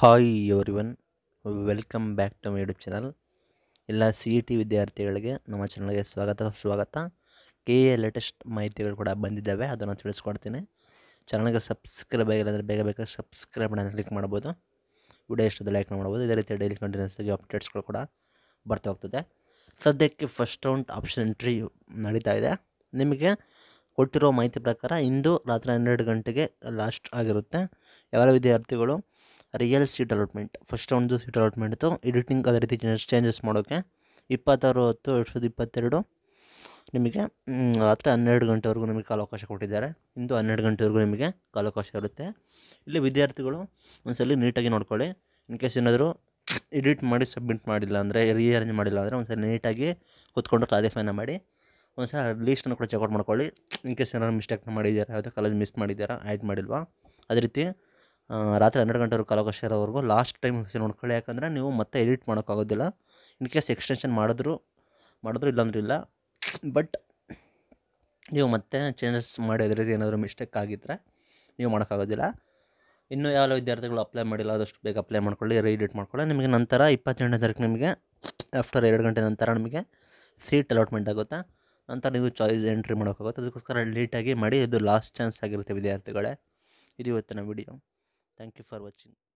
hi everyone welcome back to my YouTube channel ಎಲ್ಲ C E T ವಿದ್ಯಾರ್ಥಿಗಳಿಗೆ ನಮ್ಮ ಚಾನಲ್ಗೆ ಸ್ವಾಗತ ಸ್ವಾಗತ ಕೆ ಎ ಲೇಟೆಸ್ಟ್ ಮಾಹಿತಿಗಳು ಕೂಡ ಬಂದಿದ್ದಾವೆ ಅದನ್ನು ತಿಳಿಸ್ಕೊಡ್ತೀನಿ ಚಾನಲ್ಗೆ ಸಬ್ಸ್ಕ್ರೈಬ್ ಆಗಿಲ್ಲ ಅಂದರೆ ಬೇಗ ಬೇಗ ಸಬ್ಸ್ಕ್ರೈಬ್ ಬಟನ್ ಕ್ಲಿಕ್ ಮಾಡ್ಬೋದು ವಿಡಿಯೋ ಇಷ್ಟದ ಲೈಕ್ ಮಾಡ್ಬೋದು ಇದೇ ರೀತಿ ಡೈಲಿ ಕಂಟಿನ್ಯೂಸ್ ಆಗಿ ಅಪ್ಡೇಟ್ಸ್ಗಳು ಕೂಡ ಬರ್ತಾ ಹೋಗ್ತದೆ ಸದ್ಯಕ್ಕೆ ಫಸ್ಟ್ ರೌಂಡ್ ಆಪ್ಷನ್ ಎಂಟ್ರಿ ನಡೀತಾ ಇದೆ ನಿಮಗೆ ಕೊಟ್ಟಿರೋ ಮಾಹಿತಿ ಪ್ರಕಾರ ಇಂದು ರಾತ್ರಿ ಹನ್ನೆರಡು ಗಂಟೆಗೆ ಲಾಸ್ಟ್ ಆಗಿರುತ್ತೆ ಯಾವ ವಿದ್ಯಾರ್ಥಿಗಳು ರಿಯಲ್ ಸೀಟ್ ಅಲಾಟ್ಮೆಂಟ್ ಫಸ್ಟ್ ರೌಂಡ್ದು ಸೀಟ್ ಅಲಾಟ್ಮೆಂಟ್ದು ಎಡಿಟಿಂಗ್ ಅದೇ ರೀತಿ ಚೇಂಜಸ್ ಮಾಡೋಕ್ಕೆ ಇಪ್ಪತ್ತಾರು ಹತ್ತು ಎರಡು ಸಾವಿರದ ಇಪ್ಪತ್ತೆರಡು ನಿಮಗೆ ಮ್, ರಾತ್ರಿ ಹನ್ನೆರಡು ಗಂಟೆವರೆಗೂ ನಿಮಗೆ ಕಾಲಾವಕಾಶ ಕೊಟ್ಟಿದ್ದಾರೆ ಇಂದು ಹನ್ನೆರಡು ಗಂಟೆವರೆಗೂ ನಿಮಗೆ ಕಾಲಾವಕಾಶ ಇರುತ್ತೆ ಇಲ್ಲಿ ವಿದ್ಯಾರ್ಥಿಗಳು ಒಂದ್ಸಲಿ ನೀಟಾಗಿ ನೋಡ್ಕೊಳ್ಳಿ ಇನ್ ಕೇಸ್ ಏನಾದರೂ ಎಡಿಟ್ ಮಾಡಿ ಸಬ್ಮಿಟ್ ಮಾಡಿಲ್ಲ ಅಂದರೆ ರೀಅರೇಂಜ್ ಮಾಡಿಲ್ಲ ಅಂದರೆ ಒಂದ್ಸಲ ನೀಟಾಗಿ ಕೂತ್ಕೊಂಡು ಕ್ಲಾರಿಫೈನ ಮಾಡಿ ಒಂದ್ಸಲ ಲೀಸ್ಟನ್ನು ಕೂಡ ಚೆಕ್ಔಟ್ ಮಾಡ್ಕೊಳ್ಳಿ ಇನ್ ಕೇಸ್ ಏನಾದ್ರು ಮಿಸ್ಟೇಕ್ನ ಮಾಡಿದ್ದೀರಾ ಯಾವುದೇ ಕಾಲೇಜ್ ಮಿಸ್ ಮಾಡಿದ್ದೀರಾ ಆ್ಯಡ್ ಮಾಡಿಲ್ವಾ ಅದೇ ರೀತಿ ಆ, ರಾತ್ರಿ ಹನ್ನೆರಡು ಗಂಟೆವರೆಗೂ ಕಾಲಾವಕಾಶ ಇರೋವರೆಗೂ ಲಾಸ್ಟ್ ಟೈಮ್ ನೋಡ್ಕೊಳ್ಳಿ ಯಾಕಂದರೆ ನೀವು ಮತ್ತೆ ಎಡಿಟ್ ಮಾಡೋಕ್ಕಾಗೋದಿಲ್ಲ ಇನ್ ಕೇಸ್ ಎಕ್ಸ್ಟೆನ್ಷನ್ ಮಾಡಿದ್ರು ಮಾಡಿದ್ರು ಇಲ್ಲಾಂದ್ರೆ ಇಲ್ಲ ಬಟ್ ನೀವು ಮತ್ತೆ ಚೇಂಜಸ್ ಮಾಡಿ ಅದೇ ರೀತಿ ಏನಾದರೂ ಮಿಸ್ಟೇಕ್ ಆಗಿದ್ದರೆ ನೀವು ಮಾಡೋಕ್ಕಾಗೋದಿಲ್ಲ ಇನ್ನೂ ಯಾವ ವಿದ್ಯಾರ್ಥಿಗಳು ಅಪ್ಲೈ ಮಾಡಿಲ್ಲ ಆದಷ್ಟು ಬೇಗ ಅಪ್ಲೈ ಮಾಡ್ಕೊಳ್ಳಿ ರೀಎಡಿಟ್ ಮಾಡ್ಕೊಳ್ಳಿ ನಿಮಗೆ ನಂತರ ಇಪ್ಪತ್ತೆಂಟನೇ ತಾರೀಕು ನಿಮಗೆ ಆಫ್ಟರ್ ಎರಡು ಗಂಟೆ ನಂತರ ನಿಮಗೆ ಸೀಟ್ ಅಲಾಟ್ಮೆಂಟ್ ಆಗುತ್ತೆ ನಂತರ ನೀವು ಚಾಯ್ಸ್ ಎಂಟ್ರಿ ಮಾಡೋಕ್ಕಾಗುತ್ತೆ ಅದಕ್ಕೋಸ್ಕರ ಲೇಟಾಗಿ ಮಾಡಿ ಇದು ಲಾಸ್ಟ್ ಚಾನ್ಸ್ ಆಗಿರುತ್ತೆ ವಿದ್ಯಾರ್ಥಿಗಳೇ ಇದು ಇವತ್ತಿನ video thank you for watching